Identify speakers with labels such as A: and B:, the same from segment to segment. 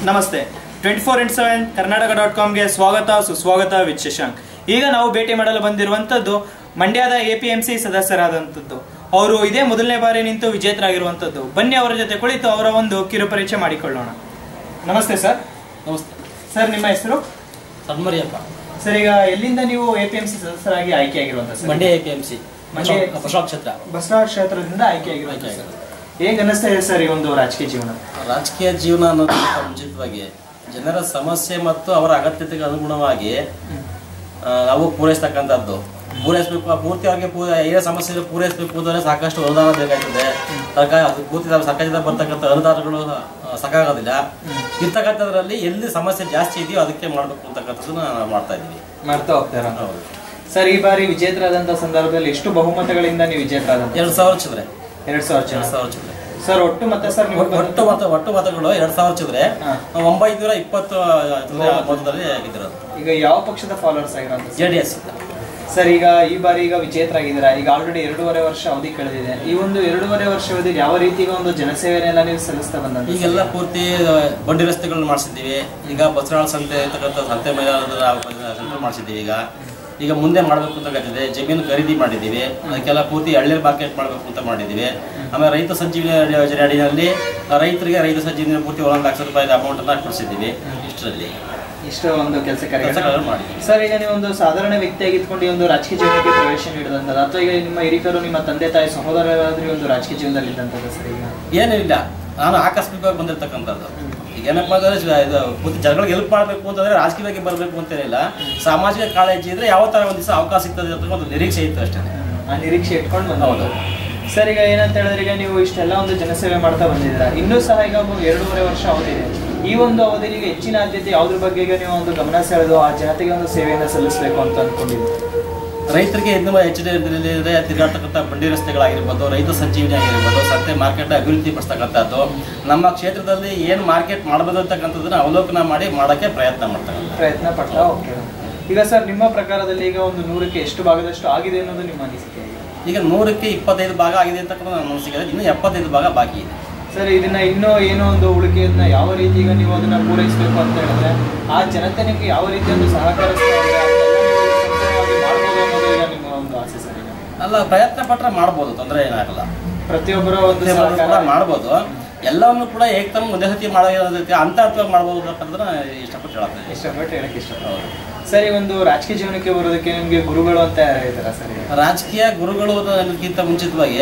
A: ನಮಸ್ತೆ twenty four into seven Karnataka dot ಕಾಮ್ಗೆ ಸ್ವಾಗತ ಸುಸ್ವಾಗತ ವಿತ್ ಶಶಾಂಕ್ ಈಗ ನಾವು ಭೇಟಿ ಮಾಡಲು ಬಂದಿರುವಂಥದ್ದು ಮಂಡ್ಯದ ಎ ಪಿ ಎಂ ಸಿ ಸದಸ್ಯರಾದಂಥದ್ದು ಅವರು ಇದೇ ಮೊದಲನೇ ಬಾರಿ ನಿಂತು ವಿಜೇತರಾಗಿರುವಂಥದ್ದು ಬನ್ನಿ ಅವರ ಜೊತೆ ಕುಳಿತು ಅವರ ಒಂದು ಕಿರುಪರಿಚಯ ಮಾಡಿಕೊಳ್ಳೋಣ ನಮಸ್ತೆ ಸರ್
B: ನಮಸ್ತೆ
A: ಸರ್ ನಿಮ್ಮ ಹೆಸರು
B: ಸನ್ಮರಿಯಪ್ಪ
A: ಸರ್ ಈಗ ಎಲ್ಲಿಂದ ನೀವು ಎ ಪಿ ಎಂ ಸಿ ಸದಸ್ಯರಾಗಿ ಆಯ್ಕೆಯಾಗಿರುವಂಥ sir
B: Mandya A P M C
A: Mandya-
B: ಬಸವ ಕ್ಷೇತ್ರ
A: ಬಸವ ಕ್ಷೇತ್ರದಿಂದ ಆಯ್ಕೆಯಾಗಿರುವಂಥ ಸರ್ ಹೇಗೆ ಅನ್ನಿಸ್ತಾ ಇದೆ ಸರ್ ಈ ಒಂದು ರಾಜಕೀಯ ಜೀವನ
B: ರಾಜಕೀಯ ಜೀವನ ಅನ್ನೋದಕ್ಕಿಂತ ಮುಂಚಿತವಾಗಿ ಜನರ ಸಮಸ್ಯೆ ಮತ್ತು ಅವರ ಅಗತ್ಯತೆಗೆ ಅನುಗುಣವಾಗಿ ಆ, ನಾವು ಪೂರೈಸ್ತಕ್ಕಂಥದ್ದು ಪೂರೈಸಬೇಕು ಪೂರ್ತಿಯಾಗಿ ಪೂ ಏನೇ ಸಮಸ್ಯೆ ಇದೆ ಪೂರೈಸಬೇಕು ಅಂದರೆ ಸಾಕಷ್ಟು ಅನುದಾನ ಬೇಕಾಗ್ತದೆ ಸರ್ಕಾರ ಅದು ಪೂರ್ತಿ ನಾವು ಸರ್ಕಾರದಿಂದ ಬರ್ತಕ್ಕಂಥ ಅನುದಾನಗಳು ಆ, ಸಾಕಾಗೋದಿಲ್ಲ ಇರ್ತಕ್ಕಂಥದ್ರಲ್ಲಿ ಎಲ್ಲಿ ಸಮಸ್ಯೆ ಜಾಸ್ತಿ ಇದೆಯೋ ಅದಕ್ಕೆ ಮಾಡಬೇಕು ಅಂತಕ್ಕಂಥದ್ದನ್ನ ನಾವು ಮಾಡ್ತಾ ಇದ್ದೀವಿ
A: ಮಾಡ್ತಾ ಹೋಗ್ತಾರ
B: ಹೌದು
A: ಸರ್ ಈ ಬಾರಿ ವಿಜೇತರಾದಂತ ಸಂದರ್ಭದಲ್ಲಿ ಎಷ್ಟು ಬಹುಮತಗಳಿಂದ ನೀವು ವಿಜೇತರಾದಂತ
B: ಎರಡು ಸಾವಿರ ಚಿಲ್ಲರೆ
A: ಎರಡ್ ಸಾವಿರ ಜನ
B: ಎರಡು ಸಾವಿರ ಚಿಲ್ಲರೆ
A: ಸರ್ ಒಟ್ಟು ಮತ ಸರ್ ನೀವು
B: ಒಟ್ಟು ಮತ ಒಟ್ಟು ಮತಗಳು ಎರಡ್ ಸಾವಿರ ಚಿಲ್ಲರೆ
A: ಹಾ.
B: ಒಂಬೈನೂರ ಇಪ್ಪತ್ತು ಚಿಲ್ಲರೆ ಮೊತ್ತದಲ್ಲಿ ಗೆದ್ದಿರೋದು
A: ಈಗ ಯಾವ ಪಕ್ಷದ ಫಾಲೋವರ್ಸ್ ಆಗಿರೋಂತ
B: ಜೆ ಡಿ ಎಸ್
A: ಸರ್ ಈಗ ಈ ಬಾರಿ ಈಗ ವಿಜೇತರಾಗಿದ್ದೀರಾ ಈಗ ಆಲ್ರೆಡಿ ಎರಡೂವರೆ ವರ್ಷ ಅವಧಿ ಕಳೆದಿದೆ ಈ ಒಂದು ಎರಡೂವರೆ ವರ್ಷ ಅವಧಿಯಲ್ಲಿ ಯಾವ ರೀತಿಯ ಒಂದು ಜನಸೇವೆನೆಲ್ಲ ನೀವು ಸಲ್ಲಿಸ್ತಾ ಬಂದಂತ
B: ಈಗೆಲ್ಲ ಪೂರ್ತಿ ಬಂಡಿ ರಸ್ತೆಗಳನ್ನ ಮಾಡಿಸಿದ್ದೀವಿ ಈಗ ಬಸರಾಳ ಸಂತೆ ಇರ್ತಕ್ಕಂಥ ಸಂತೆ ಮೈದಾನದ ಸೆಂಟರ್ ಮಾಡಿಸಿದ್ದೀವಿ ಈಗ ಈಗ ಮುಂದೆ ಮಾಡಬೇಕು ಅಂತ ಕಟ್ಟಿದೆ ಜಮೀನು ಖರೀದಿ ಮಾಡಿದ್ದೀವಿ ಅದಕ್ಕೆಲ್ಲ ಪೂರ್ತಿ ಹಳ್ಳಿ ಮಾರ್ಕೆಟ್ ಮಾಡಬೇಕು ಅಂತ ಮಾಡಿದ್ದೀವಿ ಆಮೇಲೆ ರೈತ ಸಂಜೀವಿನಿ ಯೋಜನೆ ಅಡಿಯಲ್ಲಿ ರೈತರಿಗೆ ರೈತ ಸಂಜೀವಿನಿ ಪೂರ್ತಿ ಒಂದೊಂದು ಲಕ್ಷ ರೂಪಾಯಿ ಅಮೌಂಟನ್ನು ಕೊಡಿಸಿದ್ದೀವಿ ಇಷ್ಟರಲ್ಲಿ
A: ಇಷ್ಟು ಒಂದು ಕೆಲಸ ಕಾರ್ಯ
B: ಕೆಲಸಗಳನ್ನು ಮಾಡಿದ್ದೀವಿ
A: ಸರ್ ಈಗ ನೀವು ಒಂದು ಸಾಧಾರಣ ವ್ಯಕ್ತಿಯಾಗಿ ಇದ್ಕೊಂಡು ಈ ಒಂದು ರಾಜಕೀಯ ಜೀವನಕ್ಕೆ ಪ್ರವೇಶ ನೀಡಿದಂಥದ್ದು ಅಥವಾ ಈಗ ನಿಮ್ಮ ಹಿರಿಕರು ನಿಮ್ಮ ತಂದೆ ತಾಯಿ ಸಹೋದರರಾದ್ರೂ ಈ ಒಂದು ರಾಜಕೀಯ ಜೀವನದಲ್ಲಿ ಇದ್ದಂಥದ್ದು ಸರ್ ಈಗ
B: ಏನೂ ಇಲ್ಲ ನಾನು ಆಕಸ್ಮಿಕವಾಗಿ ಬಂದಿರತಕ್ಕಂಥದ್ದು ಈಗ ಏನಪ್ಪ ಅಂದ್ರೆ ಶ- ಇದು ಪೂರ್ತಿ ಜನಗಳಿಗೆ ಹೆಲ್ಪ್ ಮಾಡಬೇಕು ಅಂತಂದ್ರೆ ರಾಜಕೀಯವಾಗಿ ಬರಬೇಕು ಅಂತೇನಿಲ್ಲ ಸಾಮಾಜಿಕ ಕಾಳಜಿ ಇದ್ರೆ ಯಾವ ತರ ಒಂದು ದಿವಸ ಅವಕಾಶ ಸಿಗ್ತದೆ ಅಂತ ಒಂದು ನಿರೀಕ್ಷೆ ಇತ್ತು ಅಷ್ಟೇ
A: ಆ ನಿರೀಕ್ಷೆ ಇಟ್ಕೊಂಡು ಬಂದ
B: ಹೌದು.
A: ಸರ್ ಈಗ ಏನಂತ ಹೇಳಿದ್ರೆ ಈಗ ನೀವು ಇಷ್ಟೆಲ್ಲ ಒಂದು ಜನಸೇವೆ ಮಾಡ್ತಾ ಬಂದಿದ್ದೀರಾ ಇನ್ನೂ ಸಹ ಈಗ ಒಂದು ಎರಡೂವರೆ ವರ್ಷ ಅವಧಿ ಇದೆ ಈ ಒಂದು ಅವಧಿಗೆ ಈಗ ಹೆಚ್ಚಿನ ಆದ್ಯತೆ ಯಾವ್ದ್ರ ಬಗ್ಗೆ ಈಗ ನೀವು ಒಂದು ಗಮನ ಸೆಳೆದು ಆ ಜನತೆಗೆ ಒಂದು ಸೇವೆಯನ್ನು ಸಲ್ಲಿಸಬೇಕು ಅಂತ ಅನ್ಕೊಂಡಿದ್ದೀವಿ
B: ರೈತರಿಗೆ ಇನ್ನೂ ಹೆಚ್ಚಿನ ಇದರಲ್ಲಿ ತಿರುಗಾಡ್ತಕ್ಕಂಥ ಬಂಡಿ ರಸ್ತೆಗಳಾಗಿರ್ಬೋದು ರೈತ ಸಂಜೀವಿನಿ ಆಗಿರ್ಬೋದು ಸಂತೆ ಮಾರ್ಕೆಟ್ ಅಭಿವೃದ್ಧಿ ಪಡಿಸ್ತಕ್ಕಂಥದ್ದು ನಮ್ಮ ಕ್ಷೇತ್ರದಲ್ಲಿ ಏನು ಮಾರ್ಕೆಟ್ ಮಾಡಬಹುದು ಅಂತಕ್ಕಂಥದ್ದನ್ನ ಅವಲೋಕನ ಮಾಡಿ ಮಾಡೋಕ್ಕೆ ಪ್ರಯತ್ನ ಮಾಡ್ತಾರೆ
A: ಪ್ರಯತ್ನ ಪಡ್ತಾ ಹೋಗ್ತೀರಾ ಈಗ ಸರ್ ನಿಮ್ಮ ಪ್ರಕಾರದಲ್ಲಿ ಈಗ ಒಂದು ನೂರಕ್ಕೆ ಎಷ್ಟು ಭಾಗದಷ್ಟು ಆಗಿದೆ ಅನ್ನೋದು ನಿಮ್ಮ ಅನಿಸಿಕೆ ಈಗ
B: ಈಗ ನೂರಕ್ಕೆ ಇಪ್ಪತ್ತೈದು ಭಾಗ ಆಗಿದೆ ಅಂತಕ್ಕಂಥ ನನ್ನ ಮನಸ್ಸಿಗೆ ಇದೆ. ಇನ್ನೂ ಎಪ್ಪತ್ತೈದು ಭಾಗ ಬಾಕಿ ಇದೆ
A: ಸರ್ ಇದನ್ನ ಇನ್ನೂ ಏನೋ ಒಂದು ಉಳಿಕೆಯನ್ನ ಯಾವ ರೀತಿ ಈಗ ನೀವು ಅದನ್ನ ಪೂರೈಸಬೇಕು ಅಂತ ಹೇಳಿದ್ರೆ ಆ ಜನತೆ ನಿಮ್ಗೆ ಯಾವ ರೀತಿ ಒಂದು ಸಹಕರಿಸ್ತಾ ಇದೆ ಅದನ್ನೆಲ್ಲ ನೀವು ಸಂಪೂರ್ಣವಾಗಿ ಮಾಡ್ಬೋದು ಅನ್ನೋದು ಈಗ ನಿಮ್ಮ ಒಂದು ಆಸೆ ಸರ್ ಈಗ
B: ಅಲ್ಲ ಪ್ರಯತ್ನ ಪಟ್ಟರೆ ಮಾಡ್ಬೋದು ತೊಂದರೆ ಏನಾಗಲ್ಲ
A: ಪ್ರತಿಯೊಬ್ಬರ ಒಂದು
B: ಪ್ರತಿಯೊಬ್ಬರು
A: ಸಹಕಾರ
B: ಕೂಡ ಮಾಡ್ಬೋದು ಎಲ್ಲವನ್ನು ಕೂಡ ಏಕತಮ್ ಒಂದೇ ಸತಿ ಮಾಡೋದಕ್ಕೆ ಹಂತ ಹಂತವಾಗಿ ಮಾಡ್ಬೋದು ಅಂತಕ್ಕಂಥದ್ದನ್ನ ಇಷ್ಟಪಟ್ಟು ಹೇಳ್ತೇನೆ
A: ಇಷ್ಟಪಟ್ಟು ಹೇಳಕ್ ಇಷ್ಟ
B: ಹೌದು
A: ಸರ್ ಈ ಒಂದು ರಾಜಕೀಯ ಜೀವನಕ್ಕೆ ಬರೋದಕ್ಕೆ ನಿಮ್ಗೆ ಗುರುಗಳು ಅಂತ ಯಾರು ಇದ್ದಾರಾ ಸರ್ ಈಗ?
B: ರಾಜಕೀಯ ಗುರುಗಳು ಅನ್ನೋದಕ್ಕಿಂತ ಮುಂಚಿತವಾಗಿ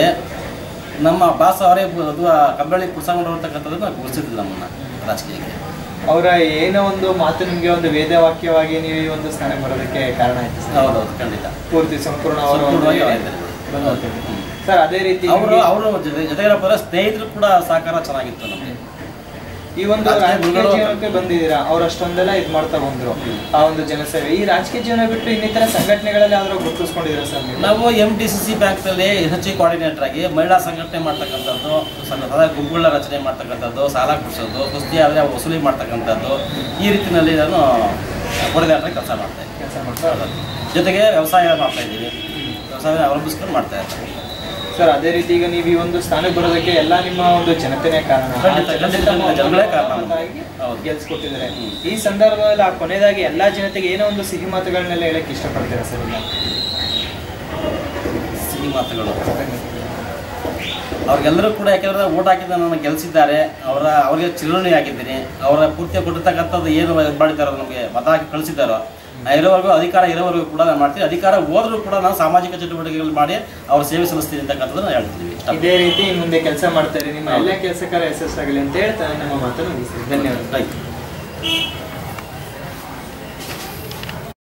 B: ನಮ್ಮ ಬಾಸ್ ಅವರೇ ಅದು ಕಬ್ಬಳ್ಳಿ ಪುಸ್ತಕ ಅಂತಕ್ಕಂಥದ್ದನ್ನ ಗುರುತಿಸಿದ್ರು ನಮ್ಮನ್ನ ರಾಜಕೀಯಕ್ಕೆ
A: ಅವರ ಏನೋ ಒಂದು ಮಾತು ನಿಮ್ಗೆ ಒಂದು ವೇದವಾಕ್ಯವಾಗಿ ನೀವು ಈ ಒಂದು ಸ್ಥಾನಕ್ಕೆ ಬರೋದಕ್ಕೆ ಕಾರಣ ಆಯ್ತು ಸರ್
B: ಹೌದೌದು ಖಂಡಿತ
A: ಪೂರ್ತಿ ಸಂಪೂರ್ಣ ಅವರ ಒಂದು
B: ಸಂಪೂರ್ಣವಾಗಿ
A: ಹೇಳಿ
B: ಅವರೇ
A: ಬಂದಂಥದ್ದು. ಸರ್ ಅದೇ ರೀತಿ
B: ಅವರು
A: ನಿಮ್ಗೆ
B: ಅವರು ಜೊತೆಗಿರೋ ಪರ ಸ್ನೇಹಿತರು ಕೂಡ ಸಹಕಾರ ಚೆನ್ನಾಗಿತ್ತು ನಮಗೆ
A: ಈ ಒಂದು
B: ರಾಜಕೀಯ
A: ರಾಜಕೀಯ
B: ಗುರುಗಳು-
A: ಜೀವನಕ್ಕೆ ಬಂದಿದ್ದೀರಾ ಅವ್ರು ಅಷ್ಟೊಂದೆಲ್ಲ ಇದ್ ಮಾಡ್ತಾ ಬಂದ್ರು ಆ ಒಂದು ಜನಸೇವೆ ಈ ರಾಜಕೀಯ ಜೀವನ ಬಿಟ್ಟು ಇನ್ನಿತರ ಸಂಘಟನೆಗಳಲ್ಲಿ ಆದ್ರೂ ಗುರುತಿಸ್ಕೊಂಡಿದ್ದೀರಾ ಸರ್ ನೀವು
B: ನಾವು ಎಂ ಡಿ ಸಿ ಸಿ ಬ್ಯಾಂಕ್ನಲ್ಲಿ ಎಚ್ ಕೋಆರ್ಡಿನೇಟರ್ ಆಗಿ ಮಹಿಳಾ ಸಂಘಟನೆ ಮಾಡ್ತಕ್ಕಂಥದ್ದು ಸಂಘ- ಅದೇ ಗುಂಪುಗಳ ರಚನೆ ಮಾಡ್ತಕ್ಕಂಥದ್ದು ಸಾಲ ಕೊಡಿಸೋದು ಕುಸ್ತಿ ಆದರೆ ವಸೂಲಿ ಮಾಡ್ತಕ್ಕಂಥದ್ದು ಈ ರೀತಿಯಲ್ಲಿ ನಾನು ಕೋಆರ್ಡಿನೇಟರ್ ಕೆಲಸ ಮಾಡ್ತಾ ಇದ್ದೀನಿ
A: ಕೆಲಸ ಮಾಡ್ತಾ
B: ಜೊತೆಗೆ ವ್ಯವಸಾಯ ಮಾಡ್ತಾ ಇದ್ದೀವಿ ವ್ಯವಸಾಯ ಅವಲಂಬಿಸ್ಕೊಂಡು ಮಾಡ್ತಾ ಇರ್ತೀನಿ
A: ಸರ್ ಅದೇ ರೀತಿ ಈಗ ನೀವು ಈ ಒಂದು ಸ್ಥಾನಕ್ಕೆ ಬರೋದಕ್ಕೆ ಎಲ್ಲ ನಿಮ್ಮ ಒಂದು ಜನತೆನೇ ಕಾರಣ ಆ
B: ಖಂಡಿತ,
A: ಜನತೆ
B: ಖಂಡಿತ,
A: ತಮ್ಮ
B: ಜನಗಳೇ ಕಾರಣ.
A: ಒಮ್ಮತವಾಗಿ
B: ಹೌದು.
A: ಗೆಲ್ಸ್ಕೊಟ್ಟಿದ್ದಾರೆ ಈ ಸಂದರ್ಭದಲ್ಲಿ ಆ ಕೊನೆಯದಾಗಿ ಎಲ್ಲಾ ಜನತೆಗೆ ಏನೋ ಒಂದು ಸಿಹಿ ಮಾತುಗಳನ್ನೆಲ್ಲ ಹೇಳಕ್ ಇಷ್ಟಪಡ್ತೀರಾ ಸರ್ ಈಗ
B: ಸಿಹಿ ಮಾತುಗಳು ಅವ್ರಿಗೆಲ್ಲರೂ ಕೂಡ ಯಾಕೆಂದ್ರೆ ಓಟ್ ಹಾಕಿದ ನನ್ನ ಗೆಲ್ಸಿದ್ದಾರೆ ಅವರ ಅವರಿಗೆ ಚಿರುಣಿ ಆಗಿದ್ದೀನಿ ಅವರ ಪೂರ್ತಿ ಕೊಟ್ಟಿರ್ತಕ್ಕಂಥದ್ದು ಏನು ಇದು ಮಾಡಿದ್ದಾರೋ ನಮಗೆ ಮತ ಹಾಕಿ ಕಳಿಸಿದ್ದಾರೋ ಇರೋವರೆಗೂ ಅಧಿಕಾರ ಇರೋವರೆಗೂ ಕೂಡ ನಾನು ಮಾಡ್ತೀನಿ ಅಧಿಕಾರ ಹೋದ್ರೂ ಕೂಡ ನಾನು ಸಾಮಾಜಿಕ ಚಟುವಟಿಕೆಗಳು ಮಾಡಿ ಅವ್ರ ಸೇವೆ ಸಲ್ಲಿಸ್ತೀನಿ ಅಂತಕ್ಕಂಥದ್ದನ್ನ ಹೇಳ್ತೀವಿ ಇಷ್ಟ
A: ಇದೇ ರೀತಿ ಮುಂದೆ ಕೆಲಸ ಮಾಡ್ತಾ ಇರಿ ನಿಮ್ಮ ಎಲ್ಲ ಕೆಲಸಕಾರ ಯಶಸ್ಸಾಗಲಿ ಅಂತ ಹೇಳ್ತಾ ನಮ್ಮ ಮಾತನ್ನು ಮುಗಿಸ್ತೀನಿ ಧನ್ಯವಾದ
B: ಥ್ಯಾಂಕ್ ಯು